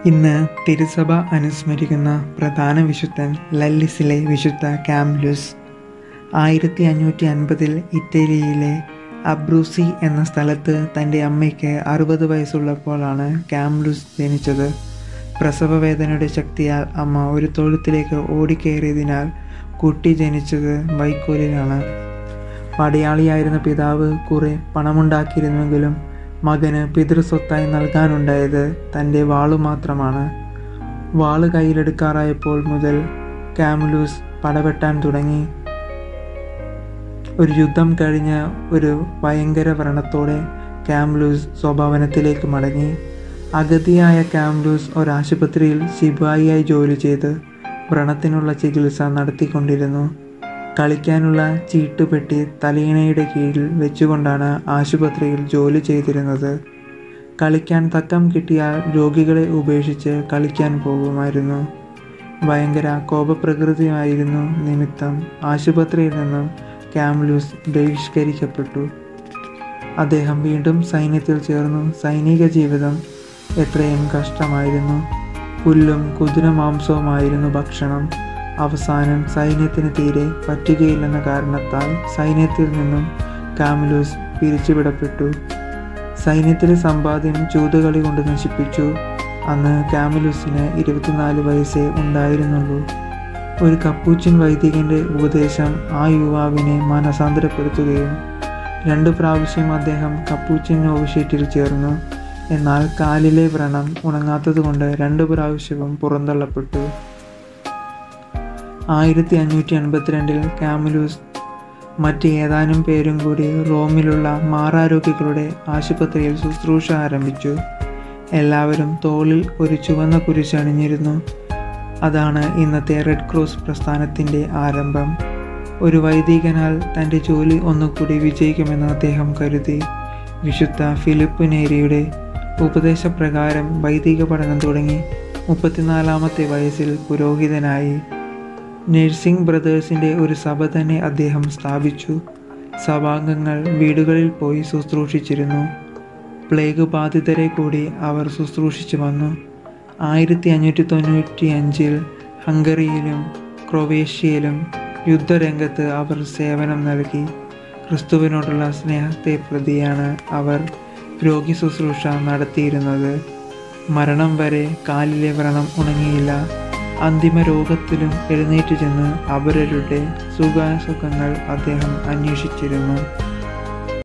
ഇന്ന് തിരുസഭ അനുസ്മരിക്കുന്ന പ്രധാന വിശുദ്ധൻ ലല്ലിസിലെ വിശുദ്ധ കാംലുസ് ആയിരത്തി അഞ്ഞൂറ്റി അൻപതിൽ ഇറ്റലിയിലെ അബ്രൂസി എന്ന സ്ഥലത്ത് തൻ്റെ അമ്മയ്ക്ക് അറുപത് വയസ്സുള്ളപ്പോഴാണ് കാംലുസ് ജനിച്ചത് പ്രസവവേദനയുടെ ശക്തിയാൽ അമ്മ ഒരു തൊഴുത്തിലേക്ക് ഓടിക്കയറിയതിനാൽ കുട്ടി ജനിച്ചത് വൈക്കോലിലാണ് പടയാളിയായിരുന്ന പിതാവ് കുറെ പണമുണ്ടാക്കിയിരുന്നെങ്കിലും മകന് പിതൃസ്വത്തായി നൽകാനുണ്ടായത് തൻ്റെ വാളു മാത്രമാണ് വാള് കയ്യിലെടുക്കാറായപ്പോൾ മുതൽ കാമുലൂസ് പടവെട്ടാൻ തുടങ്ങി ഒരു യുദ്ധം കഴിഞ്ഞ ഒരു ഭയങ്കര വ്രണത്തോടെ കാംലൂസ് സ്വഭവനത്തിലേക്ക് മടങ്ങി അഗതിയായ കാംലൂസ് ഒരാശുപത്രിയിൽ ശിപായിയായി ജോലി ചെയ്ത് വ്രണത്തിനുള്ള ചികിത്സ നടത്തിക്കൊണ്ടിരുന്നു കളിക്കാനുള്ള ചീട്ടുപെട്ടി തലയിണയുടെ കീഴിൽ വെച്ചുകൊണ്ടാണ് ആശുപത്രിയിൽ ജോലി ചെയ്തിരുന്നത് കളിക്കാൻ തക്കം കിട്ടിയാൽ രോഗികളെ ഉപേക്ഷിച്ച് കളിക്കാൻ പോകുമായിരുന്നു ഭയങ്കര കോപപ്രകൃതിയായിരുന്നു നിമിത്തം ആശുപത്രിയിൽ നിന്നും കാംലൂസ് ബഹിഷ്കരിക്കപ്പെട്ടു അദ്ദേഹം വീണ്ടും സൈന്യത്തിൽ ചേർന്നു സൈനിക ജീവിതം എത്രയും കഷ്ടമായിരുന്നു പുല്ലും കുതിരമാംസവുമായിരുന്നു ഭക്ഷണം അവസാനം സൈന്യത്തിന് തീരെ പറ്റുകയില്ലെന്ന കാരണത്താൽ സൈന്യത്തിൽ നിന്നും കാമുലൂസ് പിരിച്ചുവിടപ്പെട്ടു സൈന്യത്തിലെ സമ്പാദ്യം ചൂതുകളി കൊണ്ട് നശിപ്പിച്ചു അന്ന് കാമുലൂസിന് ഇരുപത്തിനാല് വയസ്സേ ഉണ്ടായിരുന്നുള്ളൂ ഒരു കപ്പൂച്ചിൻ വൈദികന്റെ ഉപദേശം ആ യുവാവിനെ മാനസാന്തരപ്പെടുത്തുകയും രണ്ടു പ്രാവശ്യം അദ്ദേഹം കപ്പൂച്ചിൻ നോവിഷേറ്റിൽ ചേർന്നു എന്നാൽ കാലിലെ വ്രണം ഉണങ്ങാത്തതുകൊണ്ട് രണ്ടു പ്രാവശ്യവും പുറന്തള്ളപ്പെട്ടു ആയിരത്തി അഞ്ഞൂറ്റി എൺപത്തിരണ്ടിൽ കാമുലൂസ് മറ്റ് ഏതാനും പേരും കൂടി റോമിലുള്ള മാറാരോഗികളുടെ ആശുപത്രിയിൽ ശുശ്രൂഷ ആരംഭിച്ചു എല്ലാവരും തോളിൽ ഒരു ചുവന്ന കുരിശ് അണിഞ്ഞിരുന്നു അതാണ് ഇന്നത്തെ റെഡ് ക്രോസ് പ്രസ്ഥാനത്തിൻ്റെ ആരംഭം ഒരു വൈദികനാൽ തൻ്റെ ജോലി ഒന്നുകൂടി വിജയിക്കുമെന്ന് അദ്ദേഹം കരുതി വിശുദ്ധ ഫിലിപ്പ് നേരിയുടെ ഉപദേശപ്രകാരം വൈദിക പഠനം തുടങ്ങി മുപ്പത്തിനാലാമത്തെ വയസ്സിൽ പുരോഹിതനായി നഴ്സിംഗ് ബ്രദേഴ്സിൻ്റെ ഒരു സഭ തന്നെ അദ്ദേഹം സ്ഥാപിച്ചു സഭാംഗങ്ങൾ വീടുകളിൽ പോയി ശുശ്രൂഷിച്ചിരുന്നു പ്ലേഗ് ബാധിതരെ കൂടി അവർ ശുശ്രൂഷിച്ചു വന്നു ആയിരത്തി അഞ്ഞൂറ്റി തൊണ്ണൂറ്റി അഞ്ചിൽ ഹംഗറിയിലും ക്രൊവേഷ്യയിലും യുദ്ധരംഗത്ത് അവർ സേവനം നൽകി ക്രിസ്തുവിനോടുള്ള സ്നേഹത്തെ പ്രതിയാണ് അവർ രോഗി ശുശ്രൂഷ നടത്തിയിരുന്നത് മരണം വരെ കാലിലെ വ്രണം ഉണങ്ങിയില്ല അന്തിമ രോഗത്തിലും എഴുന്നേറ്റ് ചെന്ന് അവരരുടെ സുഖാസുഖങ്ങൾ അദ്ദേഹം അന്വേഷിച്ചിരുന്നു